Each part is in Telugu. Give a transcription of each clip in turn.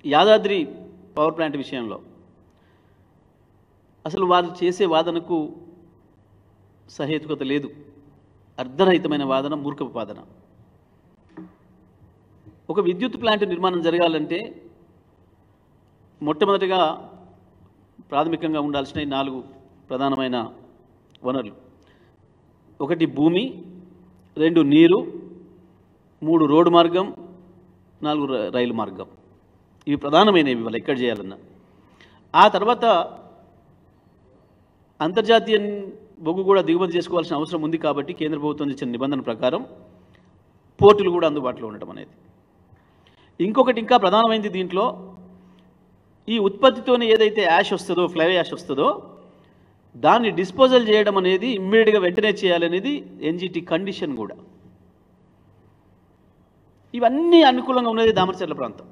యాదాద్రి పవర్ ప్లాంట్ విషయంలో అసలు వారు చేసే వాదనకు సహేతుకత లేదు అర్ధరహితమైన వాదన మూర్ఖపు వాదన ఒక విద్యుత్ ప్లాంట్ నిర్మాణం జరగాలంటే మొట్టమొదటిగా ప్రాథమికంగా ఉండాల్సిన ఈ నాలుగు ప్రధానమైన వనరులు ఒకటి భూమి రెండు నీరు మూడు రోడ్డు మార్గం నాలుగు ర- రైలు మార్గం ఇవి ప్రధానమైనవి వాళ్ళు ఎక్కడ చేయాలన్నా ఆ తర్వాత అంతర్జాతీయ బొగ్గు కూడా దిగుమతి చేసుకోవాల్సిన అవసరం ఉంది కాబట్టి కేంద్ర ప్రభుత్వం ఇచ్చిన నిబంధన ప్రకారం పోర్టులు కూడా అందుబాటులో ఉండటం అనేది ఇంకొకటి ఇంకా ప్రధానమైనది దీంట్లో ఈ ఉత్పత్తితోనే ఏదైతే యాష్ వస్తుందో ఫ్లై యాష్ వస్తుందో దాన్ని డిస్పోజల్ చేయడం అనేది ఇమ్మీడియట్గా వెంటనే చేయాలనేది ఎన్జిటి కండిషన్ కూడా ఇవన్నీ అనుకూలంగా ఉన్నది దామరచర్ల ప్రాంతం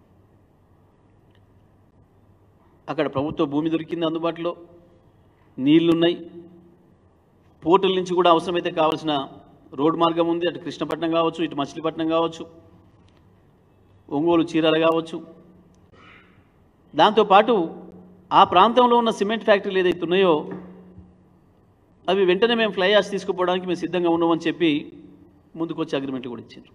అక్కడ ప్రభుత్వ భూమి దొరికింది అందుబాటులో నీళ్లున్నాయి పోర్టుల నుంచి కూడా అవసరమైతే కావాల్సిన రోడ్ మార్గం ఉంది అటు కృష్ణపట్నం కావచ్చు ఇటు మచిలీపట్నం కావచ్చు ఒంగోలు చీరాల కావచ్చు దాంతోపాటు ఆ ప్రాంతంలో ఉన్న సిమెంట్ ఫ్యాక్టరీలు ఏదైతే ఉన్నాయో అవి వెంటనే మేము ఫ్లై యాష్ తీసుకుపోవడానికి మేము సిద్ధంగా ఉన్నామని చెప్పి ముందుకు వచ్చి అగ్రిమెంట్ కూడా ఇచ్చారు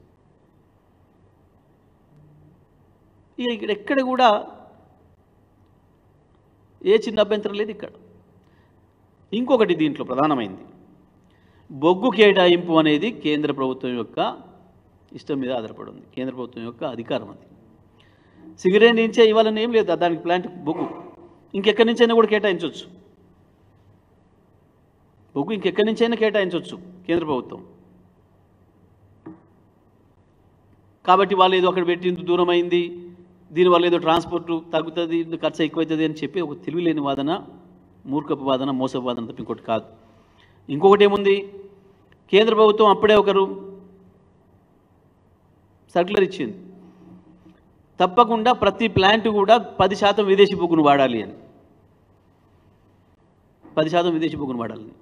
ఇక ఇక్కడ ఎక్కడ కూడా ఏ చిన్న అభ్యంతరం లేదు ఇక్కడ ఇంకొకటి దీంట్లో ప్రధానమైంది బొగ్గు కేటాయింపు అనేది కేంద్ర ప్రభుత్వం యొక్క ఇష్టం మీద ఆధారపడి ఉంది కేంద్ర ప్రభుత్వం యొక్క అధికారం అది సింగరేణి నుంచే ఇవ్వాలని ఏం లేదు దానికి ప్లాంట్ బొగ్గు ఇంకెక్కడి నుంచైనా కూడా కేటాయించవచ్చు బొగ్గు ఇంకెక్కడి నుంచైనా కేటాయించవచ్చు కేంద్ర ప్రభుత్వం కాబట్టి వాళ్ళు ఏదో అక్కడ పెట్టి ఇంత దూరం అయింది దీనివల్ల ఏదో ట్రాన్స్పోర్ట్ తగ్గుతుంది ఇంత ఖర్చు ఎక్కువవుతుంది అని చెప్పి ఒక తెలివిలేని వాదన మూర్ఖపు వాదన మోసపు వాదన తప్ప ఇంకోటి కాదు ఇంకొకటి ఏముంది కేంద్ర ప్రభుత్వం అప్పుడే ఒకరు సర్క్యులర్ ఇచ్చింది తప్పకుండా ప్రతి ప్లాంట్ కూడా పది శాతం విదేశీ బొగ్గును వాడాలి అని పది శాతం విదేశీ బొగ్గును వాడాలని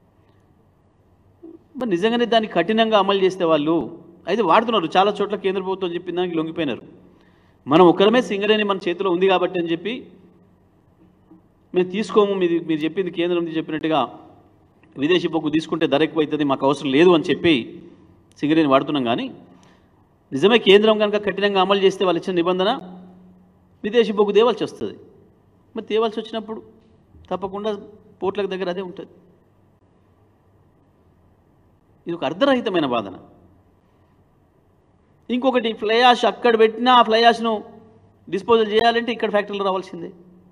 మరి నిజంగానే దాన్ని కఠినంగా అమలు చేస్తే వాళ్ళు అయితే వాడుతున్నారు చాలా చోట్ల కేంద్ర ప్రభుత్వం చెప్పిన దానికి లొంగిపోయినారు మనం ఒక్కరమే సింగరేణి మన చేతిలో ఉంది కాబట్టి అని చెప్పి మేము తీసుకోము మీది మీరు చెప్పింది కేంద్రం నుంచి చెప్పినట్టుగా విదేశీ బొగ్గు తీసుకుంటే ధర ఎక్కువ అవుతుంది మాకు అవసరం లేదు అని చెప్పి సింగరేణి వాడుతున్నాం కానీ నిజమే కేంద్రం కనుక కఠినంగా అమలు చేస్తే వాళ్ళు ఇచ్చిన నిబంధన విదేశీ బొగ్గు తేవాల్సి వస్తుంది మరి తేవాల్సి వచ్చినప్పుడు తప్పకుండా పోర్ట్లకు దగ్గర అదే ఉంటుంది ఇది ఒక అర్ధరహితమైన వాదన ఇంకొకటి ఫ్లయాష్ అక్కడ పెట్టినా ఆ ఫ్లయాష్ను డిస్పోజల్ చేయాలంటే ఇక్కడ ఫ్యాక్టరీలో రావాల్సిందే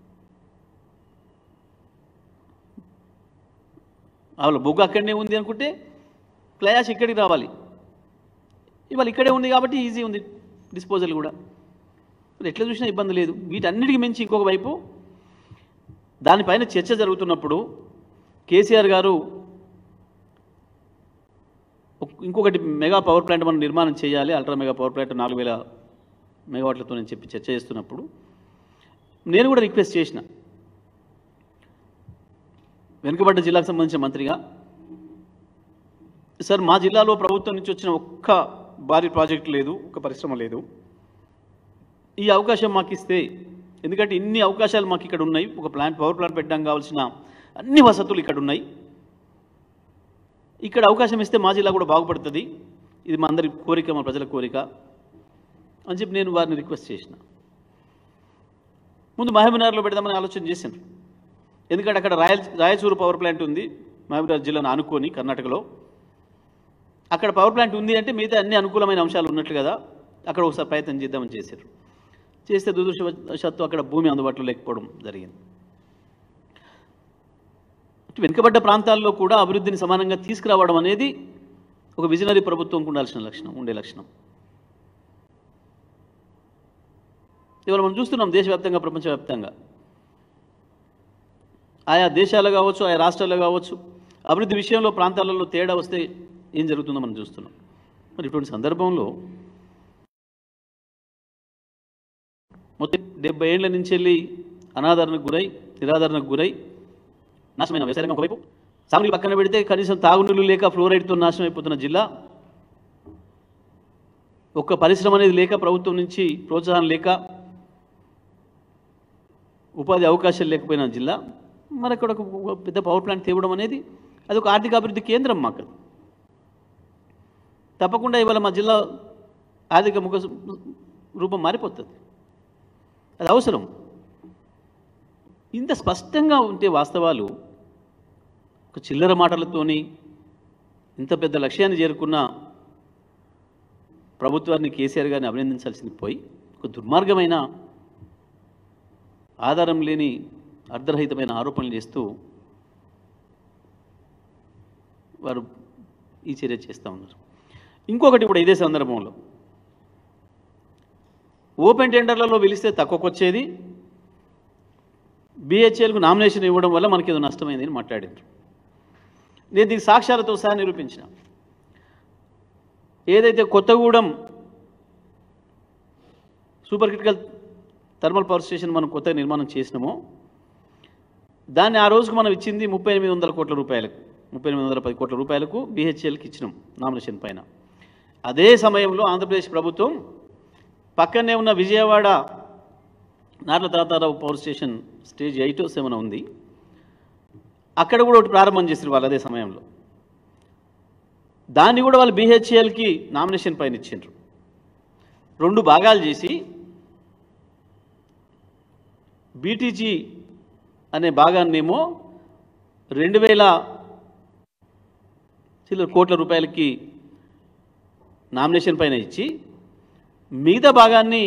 అవును బొగ్గు అక్కడనే ఉంది అనుకుంటే ఫ్లయాష్ ఇక్కడికి రావాలి ఇవాళ ఇక్కడే ఉంది కాబట్టి ఈజీ ఉంది డిస్పోజల్ కూడా మరి ఎట్లా చూసినా ఇబ్బంది లేదు వీటన్నిటికి మించి ఇంకొక వైపు దానిపైన చర్చ జరుగుతున్నప్పుడు కేసీఆర్ గారు ఒక- ఇంకొకటి మెగా పవర్ ప్లాంట్ మనం నిర్మాణం చేయాలి అల్ట్రా మెగా పవర్ ప్లాంట్ నాలుగు వేల మెగావాట్లతో నేను చెప్పి చర్చ చేస్తున్నప్పుడు నేను కూడా రిక్వెస్ట్ చేసిన వెనుకబడ్డ జిల్లాకు సంబంధించిన మంత్రిగా సార్ మా జిల్లాలో ప్రభుత్వం నుంచి వచ్చిన ఒక్క భారీ ప్రాజెక్ట్ లేదు ఒక పరిశ్రమ లేదు ఈ అవకాశం మాకు ఇస్తే ఎందుకంటే ఇన్ని అవకాశాలు మాకు ఇక్కడ ఉన్నాయి ఒక ప్లాంట్ పవర్ ప్లాంట్ పెట్టడానికి కావాల్సిన అన్ని వసతులు ఇక్కడ ఉన్నాయి ఇక్కడ అవకాశం ఇస్తే మా జిల్లా కూడా బాగుపడుతుంది ఇది మా అందరి కోరిక మా ప్రజల కోరిక అని చెప్పి నేను వారిని రిక్వెస్ట్ చేసిన ముందు మహబూబ్నగర్లో పెడదామని ఆలోచన చేశాను ఎందుకంటే అక్కడ రాయల్ రాయచూరు పవర్ ప్లాంట్ ఉంది మహబూబ్నగర్ జిల్లాను ఆనుకొని కర్ణాటకలో అక్కడ పవర్ ప్లాంట్ ఉంది అంటే మిగతా అన్ని అనుకూలమైన అంశాలు ఉన్నట్లు కదా అక్కడ ఒకసారి ప్రయత్నం చేద్దామని చేశారు చేస్తే దురదృష్టవశాత్తు అక్కడ భూమి అందుబాటులో లేకపోవడం జరిగింది ఇటు వెనుకబడ్డ ప్రాంతాల్లో కూడా అభివృద్ధిని సమానంగా తీసుకురావడం అనేది ఒక విజనరీ ప్రభుత్వంకు ఉండాల్సిన లక్షణం ఉండే లక్షణం ఇవాళ మనం చూస్తున్నాం దేశవ్యాప్తంగా ప్రపంచవ్యాప్తంగా ఆయా దేశాలు కావచ్చు ఆయా రాష్ట్రాలు కావచ్చు అభివృద్ధి విషయంలో ప్రాంతాలలో తేడా వస్తే ఏం జరుగుతుందో మనం చూస్తున్నాం మరి ఇటువంటి సందర్భంలో మొత్తం డెబ్బై ఏళ్ల నుంచి వెళ్ళి అనాదరణకు గురై నిరాదరణకు గురై నాశనమైన వ్యవసాయ రంగం ఒకవైపు సాగునీళ్ళు పక్కన పెడితే కనీసం తాగునీళ్ళు లేక ఫ్లోరైడ్తో నాశనం అయిపోతున్న జిల్లా ఒక్క పరిశ్రమ అనేది లేక ప్రభుత్వం నుంచి ప్రోత్సాహం లేక ఉపాధి అవకాశాలు లేకపోయిన జిల్లా మరి అక్కడ ఒక ఒక పెద్ద పవర్ ప్లాంట్ తేవడం అనేది అది ఒక ఆర్థిక అభివృద్ధి కేంద్రం మాకు తప్పకుండా ఇవాళ మా జిల్లా ఆర్థిక ముఖ రూపం మారిపోతుంది అది అవసరం ఇంత స్పష్టంగా ఉంటే వాస్తవాలు ఒక చిల్లర మాటలతోని ఇంత పెద్ద లక్ష్యాన్ని చేరుకున్న ప్రభుత్వాన్ని కేసీఆర్ గారిని అభినందించాల్సింది పోయి ఒక దుర్మార్గమైన ఆధారం లేని అర్ధరహితమైన ఆరోపణలు చేస్తూ వారు ఈ చర్య చేస్తూ ఉన్నారు ఇంకొకటి కూడా ఇదే సందర్భంలో ఓపెన్ టెండర్లలో పిలిస్తే తక్కువకు వచ్చేది బిహెచ్ఎల్కు నామినేషన్ ఇవ్వడం వల్ల మనకి ఏదో నష్టమైంది అని మాట్లాడారు నేను దీనికి సాక్ష్యాలతో సహా నిరూపించిన ఏదైతే Kothagudem super critical thermal power station మనం కొత్తగా నిర్మాణం చేసినామో దాన్ని ఆ రోజుకు మనం ఇచ్చింది ముప్పై ఎనిమిది వందల కోట్ల రూపాయలకు ముప్పై ఎనిమిది వందల పది కోట్ల రూపాయలకు బిహెచ్ఎల్కి ఇచ్చినాం నామినేషన్ పైన అదే సమయంలో ఆంధ్రప్రదేశ్ ప్రభుత్వం పక్కనే ఉన్న Vijayawada Narla Tatarao power station stage eight seven ఉంది అక్కడ కూడా ఒకటి ప్రారంభం చేసారు వాళ్ళు అదే సమయంలో దాన్ని కూడా వాళ్ళు బీహెచ్ఎల్కి నామినేషన్ పైన ఇచ్చిండ్రు రెండు భాగాలు చేసి బీటీజీ అనే భాగాన్నేమో రెండు వేల చిల్లర కోట్ల రూపాయలకి నామినేషన్ పైన ఇచ్చి మిగతా భాగాన్ని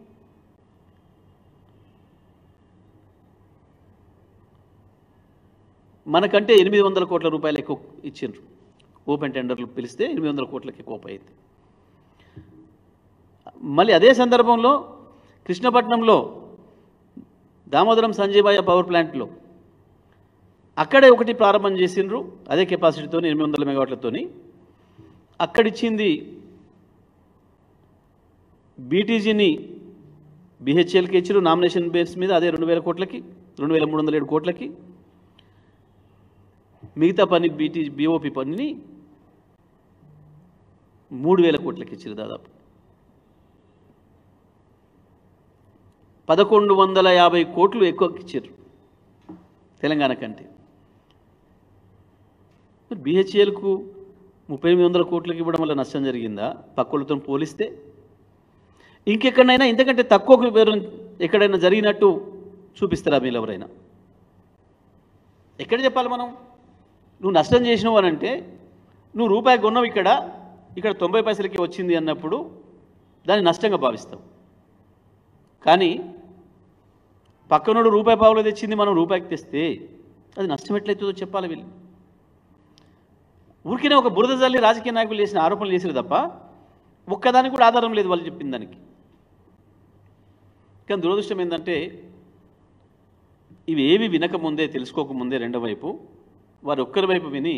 మనకంటే ఎనిమిది వందల కోట్ల రూపాయలు ఎక్కువ ఇచ్చిండ్రు ఓపెన్ టెండర్లు పిలిస్తే ఎనిమిది వందల కోట్లకి ఎక్కువ అయింది మళ్ళీ అదే సందర్భంలో కృష్ణపట్నంలో దామోదరం సంజయబాయ పవర్ ప్లాంట్లో అక్కడే ఒకటి ప్రారంభం చేసిండ్రు అదే కెపాసిటీతో ఎనిమిది వందల మెగావాట్లతోని అక్కడిచ్చింది బీటీజీని బిహెచ్ఎల్కి ఇచ్చారు నామినేషన్ బేస్ మీద అదే రెండు వేల కోట్లకి రెండు వేల మూడు వందల ఏడు కోట్లకి మిగతా పని బీటీ బీఓపి పనిని మూడు వేల కోట్లకి ఇచ్చారు దాదాపు పదకొండు వందల యాభై కోట్లు ఎక్కువ ఇచ్చారు తెలంగాణ కంటే బిహెచ్ఎల్కు ముప్పై ఎనిమిది వందల కోట్లకి ఇవ్వడం వల్ల నష్టం జరిగిందా పక్కలతో పోలిస్తే ఇంకెక్కడైనా ఇంతకంటే తక్కువ పేరు ఎక్కడైనా జరిగినట్టు చూపిస్తారా మీరు ఎవరైనా ఎక్కడ చెప్పాలి మనం నువ్వు నష్టం చేసినావు అని అంటే నువ్వు రూపాయి కొన్నావు ఇక్కడ ఇక్కడ తొంభై పైసలకి వచ్చింది అన్నప్పుడు దాన్ని నష్టంగా భావిస్తావు కానీ పక్కనోడు రూపాయి పావులో తెచ్చింది మనం రూపాయికి తెస్తే అది నష్టం ఎట్లయితుందో చెప్పాలి వీళ్ళు ఊరికనే ఒక బురద జల్లి రాజకీయ నాయకులు చేసిన ఆరోపణలు చేసారు తప్ప ఒక్కదానికి కూడా ఆధారం లేదు వాళ్ళు చెప్పిన దానికి కానీ దురదృష్టం ఏంటంటే ఇవి ఏవి వినకముందే తెలుసుకోకముందే రెండో వైపు వారు ఒక్కరి వైపు విని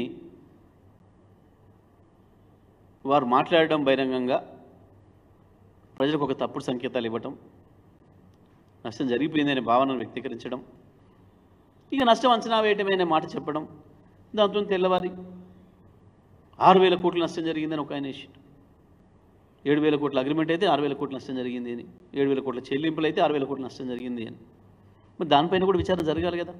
వారు మాట్లాడడం బహిరంగంగా ప్రజలకు ఒక తప్పుడు సంకేతాలు ఇవ్వటం నష్టం జరిగిపోయిందనే భావనను వ్యక్తీకరించడం ఇక నష్టం అంచనా వేయటమే అనే మాట చెప్పడం దాంతో తెల్లవారి ఆరు వేల కోట్ల నష్టం జరిగిందని ఒక ఆయన వేసిండు ఏడు వేల కోట్ల అగ్రిమెంట్ అయితే ఆరు వేల కోట్ల నష్టం జరిగింది అని ఏడు వేల కోట్ల చెల్లింపులు అయితే ఆరు వేల కోట్ల నష్టం జరిగింది అని మరి దానిపైన కూడా విచారణ జరగాలి కదా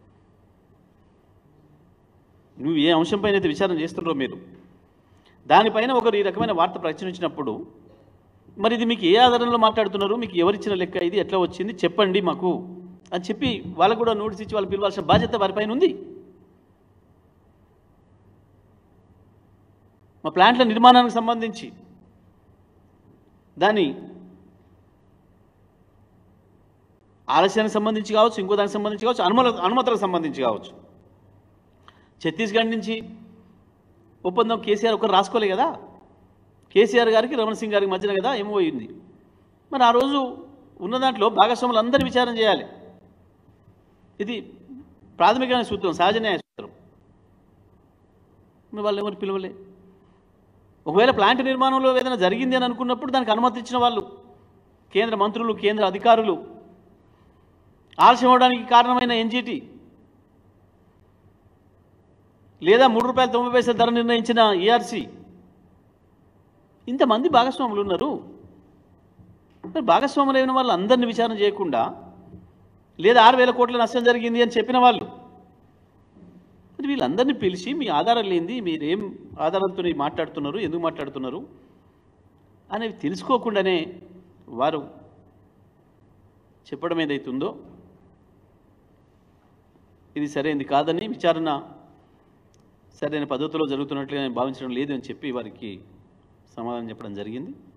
నువ్వు ఏ అంశంపైన అయితే విచారణ చేస్తున్నారో మీరు దానిపైన ఒకరు ఈ రకమైన వార్త ప్రచురించినప్పుడు మరి ఇది మీకు ఏ ఆధారంలో మాట్లాడుతున్నారు మీకు ఎవరిచ్చిన లెక్క ఇది ఎట్లా వచ్చింది చెప్పండి మాకు అని చెప్పి వాళ్ళకు కూడా నోటీస్ ఇచ్చి వాళ్ళు పిలవాల్సిన బాధ్యత వారిపైన ఉంది మా ప్లాంట్ల నిర్మాణానికి సంబంధించి దాని ఆలస్యానికి సంబంధించి కావచ్చు ఇంకో దానికి సంబంధించి కావచ్చు అనుమల అనుమతులకు సంబంధించి కావచ్చు ఛత్తీస్గఢ్ నుంచి ఒప్పందం కేసీఆర్ ఒకరు రాసుకోలే కదా కేసీఆర్ గారికి రమణ సింగ్ గారికి మధ్యన కదా ఏమో అయింది మరి ఆ రోజు ఉన్న దాంట్లో భాగస్వాములు అందరి విచారణ చేయాలి ఇది ప్రాథమికమైన సూత్రం సహజ న్యాయ సూత్రం మరి వాళ్ళు ఎవరు పిలవలే ఒకవేళ ప్లాంట్ నిర్మాణంలో ఏదైనా జరిగింది అని అనుకున్నప్పుడు దానికి అనుమతి ఇచ్చిన వాళ్ళు కేంద్ర మంత్రులు కేంద్ర అధికారులు ఆలస్యం అవడానికి కారణమైన ఎన్జిటి లేదా మూడు రూపాయల తొంభై పైసల ధర నిర్ణయించిన ఈఆర్సీ ఇంతమంది భాగస్వాములు ఉన్నారు మరి భాగస్వాములు అయిన వాళ్ళు అందరిని విచారణ చేయకుండా లేదా ఆరు వేల కోట్ల నష్టం జరిగింది అని చెప్పిన వాళ్ళు మరి వీళ్ళందరినీ పిలిచి మీ ఆధారాలు ఏంది మీరేం ఆధారాలతో మాట్లాడుతున్నారు ఎందుకు మాట్లాడుతున్నారు అనేవి తెలుసుకోకుండానే వారు చెప్పడం ఏదైతుందో ఇది సరైనది కాదని విచారణ సరైన పద్ధతిలో జరుగుతున్నట్లుగా నేను భావించడం లేదు అని చెప్పి వారికి సమాధానం చెప్పడం జరిగింది